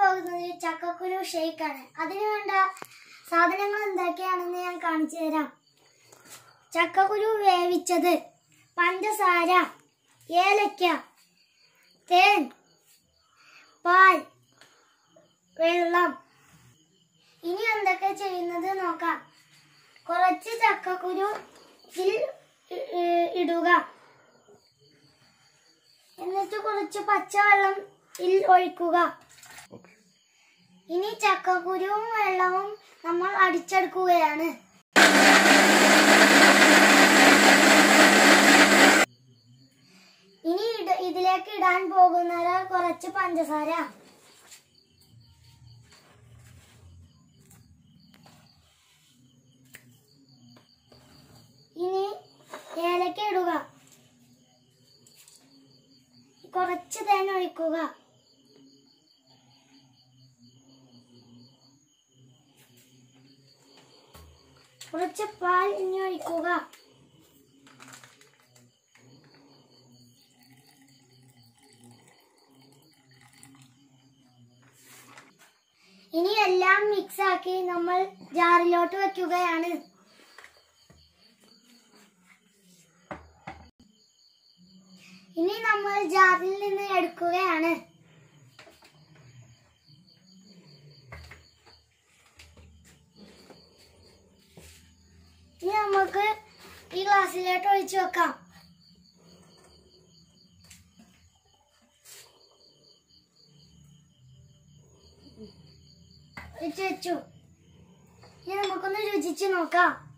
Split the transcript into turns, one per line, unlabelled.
പോകുന്നത് ചക്കക്കുരു ഷേക്കാണ് അതിനു വേണ്ട സാധനങ്ങൾ എന്തൊക്കെയാണെന്ന് ഞാൻ കാണിച്ചു തരാം ചക്കക്കുരു വേവിച്ചത് പഞ്ചസാര ഏലക്ക തേൻ പാൽ വെള്ളം ഇനി എന്തൊക്കെ ചെയ്യുന്നത് നോക്കാം കുറച്ച് ചക്കക്കുരു ഇതിൽ ഇ- ഇ- ഇടുക എന്നിട്ട് കുറച്ച് പച്ചവെള്ളം ഇതിൽ ഒഴിക്കുക ഇനി ചക്കക്കുരുവും വെള്ളവും നമ്മൾ അടിച്ചെടുക്കുകയാണ് ഇനി ഇട- ഇതിലേക്ക് ഇടാൻ പോകുന്നത് കുറച്ച് പഞ്ചസാര ഇനി ഏലക്ക ഇടുക കുറച്ച് തേൻ ഒഴിക്കുക കുറച്ച് പാൽ ഇനി ഒഴിക്കുക ഇനി എല്ലാം മിക്സ് ആക്കി നമ്മൾ ജാറിലോട്ട് വെക്കുകയാണ് ഇനി നമ്മൾ ജാറിൽ നിന്ന് എടുക്കുകയാണ് ഇനി നമുക്ക് ഈ ഗ്ലാസ്സിലോട്ട് ഒഴിച്ചു വെക്കാം ഒഴിച്ചു വെച്ചു ഇനി നമുക്കൊന്ന് രുചിച്ച് നോക്കാം